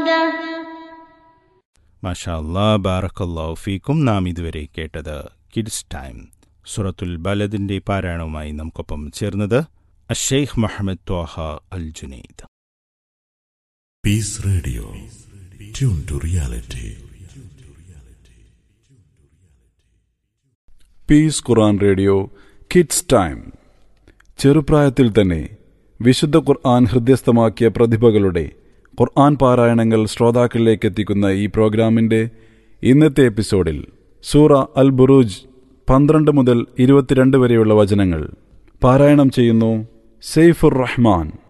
وحده മാഷാ അല്ലാ ബാറക്കല്ലാഹു ഫീക്കും നാം ഇതുവരെ കേട്ടത് കിഡ്സ് ടൈം സുറത്തുൽ ബലദിന്റെ പാരായണവുമായി നമുക്കൊപ്പം ചേർന്നത് അഷെയ്ഖ് മുഹമ്മദ് ത്വാഹ അൽ ജുനൈദ് Peace Radio. Tune to reality. പീസ് ഖുർആൻ റേഡിയോ കിഡ്സ് ടൈം ചെറുപ്രായത്തിൽ തന്നെ വിശുദ്ധ ഖുർആൻ ഹൃദ്യസ്ഥമാക്കിയ പ്രതിഭകളുടെ ഖുർആൻ പാരായണങ്ങൾ ശ്രോതാക്കളിലേക്ക് എത്തിക്കുന്ന ഈ പ്രോഗ്രാമിന്റെ ഇന്നത്തെ എപ്പിസോഡിൽ സൂറ അൽ ബുറൂജ് പന്ത്രണ്ട് മുതൽ ഇരുപത്തിരണ്ട് വരെയുള്ള വചനങ്ങൾ പാരായണം ചെയ്യുന്നു സെയ്ഫുർ റഹ്മാൻ